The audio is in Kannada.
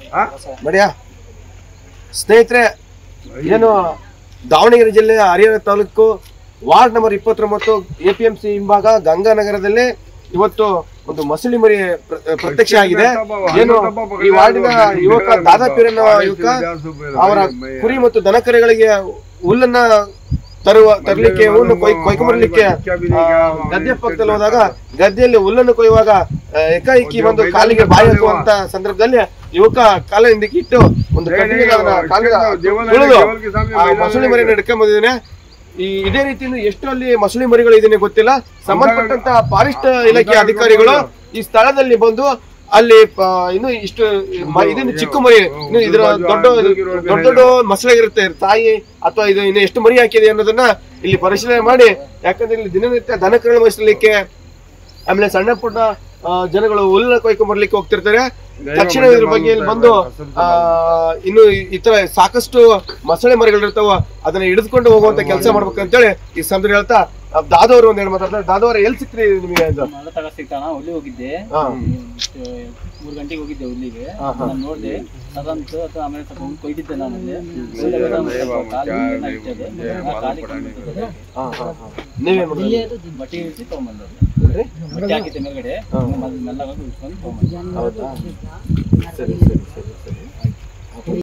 ಬಡಿಯಾ ಸ್ನೇಹಿತರೆ ಏನು ದಾವಣಗೆರೆ ಜಿಲ್ಲೆ ಹರಿಹರ ತಾಲೂಕು ವಾರ್ಡ್ ನಂಬರ್ ಇಪ್ಪತ್ತೊಂಬತ್ತು ಎ ಪಿ ಎಂ ಸಿ ಹಿಂಭಾಗ ಗಂಗಾನಗರದಲ್ಲಿ ಇವತ್ತು ಒಂದು ಮಸಳಿ ಮರಿ ಪ್ರ- ಪ್ರತ್ಯಕ್ಷ ಆಗಿದೆ ಏನು ಈ ವಾರ್ಡಿನ ಯುವಕ ದಾದಾಪೀರನ ಯುವಕ ಅವರ ಕುರಿ ಮತ್ತು ದನಕರುಗಳಿಗೆ ಹುಲ್ಲನ್ನ ತರುವ ತರಲಿಕ್ಕೆ ಹುಲ್ಲು ಕೊಯ್ ಕೊಯ್ಕೊಂಬರ್ಲಿಕ್ಕೆ ಆ, ಗದ್ದೆ ಪಕ್ಕದಲ್ಲಿ ಹೋದಾಗ ಗದ್ದೆಯಲ್ಲಿ ಹುಲ್ಲನ್ನು ಕೊಯ್ಯುವಾಗ ಆ, ಏಕಾಏಕಿ ಒಂದು ಕಾಲಿಗೆ ಬಾಯಿ ಹಾಕುವಂತ ಸಂದರ್ಭದಲ್ಲಿ ಯುವಕ ಕಾಲ ಹಿಂದಕ್ಕೆ ಇಟ್ಟು ಒಂದು ಕಟ್ಟಿಗೆ ಅವನ ಕಾಲಿಗೆ ತುಳಿದು ಆ ಮೊಸಳಿ ಮರಿಯನ್ನು ಹಿಡ್ಕೊಂಡ್ ಬಂದಿದ್ದಾನೆ ಈ ಇದೇ ರೀತಿ ಎಷ್ಟು ಅಲ್ಲಿ ಮೊಸಳಿ ಮರಿಗಳು ಇದೀನಿ ಗೊತ್ತಿಲ್ಲ ಸಂಬಂಧಪಟ್ಟಂತ ಫಾರೆಸ್ಟ್ ಇಲಾಖೆ ಅಧಿಕಾರಿಗಳು ಈ ಸ್ಥಳದಲ್ಲಿ ಬಂದು ಅಲ್ಲಿ ಪ- ಇನ್ನು ಇಷ್ಟು ಮ- ಇದನ್ನು ಚಿಕ್ಕ ಮರಿ ಇನ್ನು ಇದರ ದೊಡ್ಡ ದೊಡ್ಡ ದೊಡ್ಡ ಮೊಸಳೆಗಿರುತ್ತೆ ತಾಯಿ ಅಥವಾ ಇದು ಇನ್ನು ಎಷ್ಟು ಮರಿ ಹಾಕಿದೆ ಅನ್ನೋದನ್ನ ಇಲ್ಲಿ ಪರಿಶೀಲನೆ ಮಾಡಿ ಯಾಕಂದ್ರೆ ಇಲ್ಲಿ ದಿನನಿತ್ಯ ದನಕರುಗಳು ಮೇಯಿಸಲಿಕ್ಕೆ ಆಮೇಲೆ ಸಣ್ಣ ಪುಟ್ಟ ಆ, ಜನಗಳು ಹುಲ್ಲನ್ನ ಕೊಯ್ಕೊಂಡ್ ಬರ್ಲಿಕ್ಕೆ ಹೋಗ್ತಿರ್ತಾರೆ ತಕ್ಷಣ ಇದ್ರ ಬಗ್ಗೆ ಇಲ್ಲಿ ಬಂದು ಆ ಇನ್ನು ಈ ತರ ಸಾಕಷ್ಟು ಮೊಸಳೆ ಮರಿಗಳಿರ್ತಾವ ಅದನ್ನ ಹಿಡಿದುಕೊಂಡು ಹೋಗುವಂತ ಕೆಲಸ ಮಾಡ್ಬೇಕಂತೇಳಿ ಈ ಸಂದರ್ಭ ಹೇಳ್ತಾ ಆ, ದಾದವ್ರು ಒಂದ್ ಎರಡು ಮಾತಾಡ್ತಾರೆ ದಾದವ್ರ ಎಲ್ಲಿ ಸಿಕ್ತ್ರಿ ನಿಮಗೆ ಅಂತ ಮಳೆ ತಗ ಸಿಗ್ತಾನ ಹುಲಿ ಹೋಗಿದ್ದೆ ಹಾ. ಇಷ್ಟು ಮೂರ್ ಗಂಟೆಗೆ ಹೋಗಿದ್ದೆ ಹುಲ್ಲಿಗೆ ಹಾ, ಹಾ. ನಾನು ನೋಡ್ದೆ ಅದಂತು ಅದು ಆಮೇಲೆ ಸ್ವಲ್ಪ ಹುಲ್ಲು ಕೊಯ್ದಿದ್ದೆ ನಾನು ಅಲ್ಲಿ ಕೊಯ್ದಾಗ ಅದು ಸ್ವಲ್ಪ ಕಾಲು ಏನಾಗಿತ್ತು ಅದು. ಆ ಕಾಲಿಗೆ ಬಂದ್ಬಿಟ್ಟಿದೆ. ಹಾ, ಹಾ, ಹಾ. ನೀವೇನ್ ಮಾಡಿದ್ರಿ? ಬಟ್ಟೆ ಇಳಿಸಿ ತಗೊಂಬಂದೆ ಏನ್ರಿ? ಬಟ್ಟೆ ಹಾಕಿದ್ದೆ ಮೇಲ್ಗಡೆ ಹಾ. ಮೆಲ್ಲಗೆ ಉಳ್ಸ್ಕೊಂಡು ತಗೊಂಬಂದೆ ಹೌದಾ ಸರಿ ಸರಿ ಸರಿ ಸರಿ